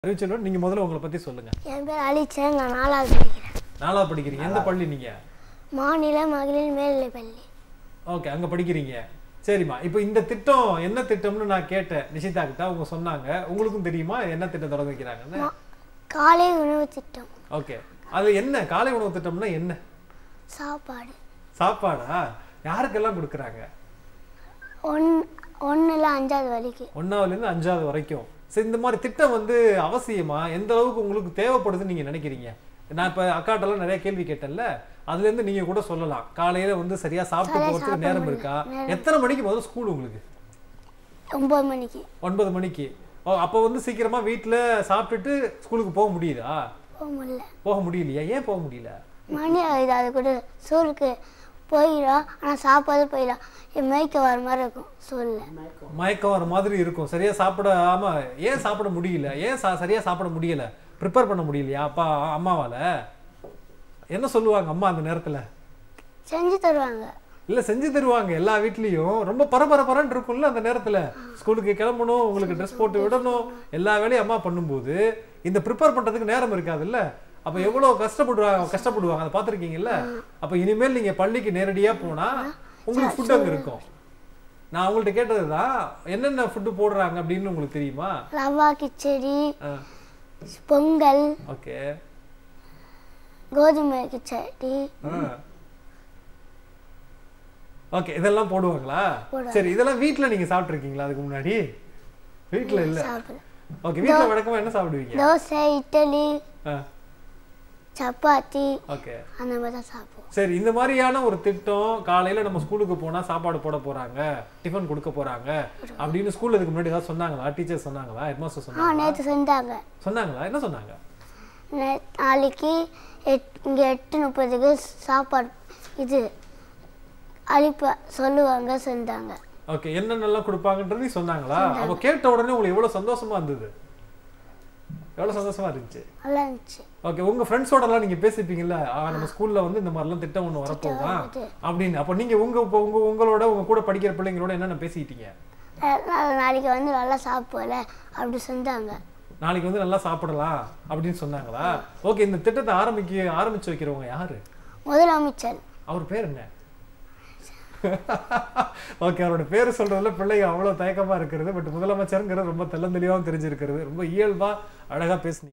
அறிவிச்சலோடு நீங்க முதல்ல உங்களை பத்தி சொல்லுங்க என் பேர் அலிச்சன் நான் நாலாவது படிக்கிறேன் நாலாவது படிக்கிறீங்க எந்த பள்ளி நீங்க மாநில மகளிர் மேல்நிலைப் பள்ளி ஓகே அங்க படிக்கிறீங்க சரிம்மா இப்போ இந்த திட்டம் என்ன திட்டம்னு நான் கேட்டேன் நிஷிதா கிட்ட அவங்க சொன்னாங்க உங்களுக்கும் தெரியுமா என்ன திட்டம் தொடங்க வைக்கிறாங்கன்னு மா- காலை உணவு திட்டம் ஓகே அது என்ன காலை உணவு திட்டம்னா என்ன சாப்பாடு சாப்பாடா யாருக்கெல்லாம் கொடுக்குறாங்க ஒன் ஒன்றில் அஞ்சாவது வரைக்கும் ஒன்னாவதுல இருந்து அஞ்சாவது வரைக்கும் சரி இந்த மாதிரி திட்டம் வந்து அவசியமா எந்த அளவுக்கு உங்களுக்கு தேவைப்படுதுன்னு நீங்க நினைக்கிறீங்க நான் இப்ப அக்காட்டெல்லாம் நிறைய கேள்வி கேட்டேன்ல அதுல இருந்து நீங்க கூட சொல்லலாம் காலையில வந்து சரியா சாப்பிட்டு சரியா போறதுக்கு சாப்பிட நேரம் முடியல. இருக்கா நேரம். எத்தனை மணிக்கு முதல்ல ஸ்கூல் உங்களுக்கு ஒம்பது மணிக்கு ஒன்பது மணிக்கு ஓ அப்போ வந்து சீக்கிரமா வீட்ல சாப்பிட்டுட்டு ஸ்கூலுக்கு போக முடியுதா போக முடியல போக முடியலையா ஏன் போக முடியல மணி ஆகுது அது கூட சூருக்கு போயிடும் ஆனால் சாப்பாடு போயிடும் என் மேய்க்க வர மாதிரி இருக்கும் சூரில் மயக்கம் வர மாதிரி இருக்கும் சரியா சாப்பிடாம ஏன் சாப்பிட முடியல ஏன் சா- சரியா சாப்பிட முடியல ப்ரிப்பேர் பண்ண முடியலையா அப்பா அம்மாவால என்ன சொல்லுவாங்க அம்மா அந்த நேரத்துல செஞ்சு தருவாங்க இல்ல செஞ்சு தருவாங்க எல்லா வீட்லயும் ரொம்ப பரபரப்பரன்னு இருக்கும்ல அந்த நேரத்துல ஸ்கூலுக்கு கிளம்பணும் உங்களுக்கு ட்ரெஸ் போட்டு விடணும் எல்லா வேலையும் அம்மா பண்ணும்போது இந்த ப்ரிப்பேர் பண்றதுக்கு நேரம் இருக்காதுல்ல அப்ப எவ்வளவு கஷ்டப்படுவாங்க கஷ்டப்படுவாங்க அதை பார்த்திருக்கீங்கல்ல அப்ப இனிமேல் நீங்க பள்ளிக்கு நேரடியா போனா உங்களுக்கு ஃபுட் அங்க இருக்கும் நான் உங்கள்ட்ட கேட்டதுதான் என்னென்ன ஃபுட்டு போடுறாங்க அப்படின்னு உங்களுக்கு தெரியுமா ரவா கிச்சடி பொங்கல் ஓகே கோதுமை கிச்சடி ஓகே இதெல்லாம் போடுவாங்களா போடுவாங்க. சரி இதெல்லாம் வீட்ல நீங்க சாப்பிட்டுருக்கீங்களா அதுக்கு முன்னாடி வீட்ல இல்ல சாப்பிடு ஓகே வீட்ல வழக்கமா என்ன சாப்பிடுவீங்க தோசை இட்லி ஆ, சப்பாத்தி ஓகே அந்த மாதிரி தான் சாப்பிடுவோம் சரி இந்த மாதிரியான ஒரு திட்டம் காலையில நம்ம ஸ்கூலுக்கு போனா சாப்பாடு போட போறாங்க டிஃபன் கொடுக்க போறாங்க அப்படின்னு ஸ்கூல்ல இதுக்கு முன்னாடி ஏதாவது சொன்னாங்களா டீச்சர் சொன்னாங்களா ஹெட்மாஸ்டர் ஆ சொன்னாங்களா நேற்று செஞ்சாங்க சொன்னாங்களா என்ன சொன்னாங்க நே- நாளைக்கு எட் இங்கே எட்டு முப்பதுக்கு சாப்பாடு இது அழிப்ப சொல்லுவாங்க செஞ்சாங்க ஓகே என்னென்னலாம் கொடுப்பாங்கன்றது சொன்னாங்களா அப்ப கேட்ட உடனே உங்களுக்கு எவ்வளவு சந்தோஷமா இருந்தது எவ்வளவு சந்தோஷமா இருந்துச்சு நல்லா இருந்துச்சு ஓகே உங்க ஃப்ரெண்ட்ஸோட எல்லாம் நீங்க பேசிப்பீங்கல்ல ஆ, நம்ம ஸ்கூல்ல வந்து இந்த மாதிரிலாம் திட்டம் ஒண்ணு வரப்போகுதான் வருது. அப்படின்னு அப்ப நீங்க உங்க இப்ப உங்க உங்களோட உங்க கூட படிக்கிற பிள்ளைங்களோட என்னென்ன பேசிக்கிட்டீங்க நா- நா- நாளைக்கு வந்து நல்லா சாப்பிடல அப்படி செஞ்சாங்க நாளைக்கு வந்து நல்லா சாப்பிடலாம் அப்படின்னு சொன்னாங்களா ஓகே இந்த திட்டத்தை ஆரம்பிக்க ஆரம்பிச்சு வைக்கிறவங்க யாரு முதலமைச்சர் அவர் பேர் என்ன ஓகே அவரோட பேர் சொல்றதுல பிள்ளைங்க அவ்வளவு தயக்கமா இருக்கிறது பட் முதலமைச்சருங்கிறது ரொம்ப தெள்ளந்தெளிவாகவும் தெரிஞ்சிருக்கிறது ரொம்ப இயல்பா அழகா பேசுனீங்க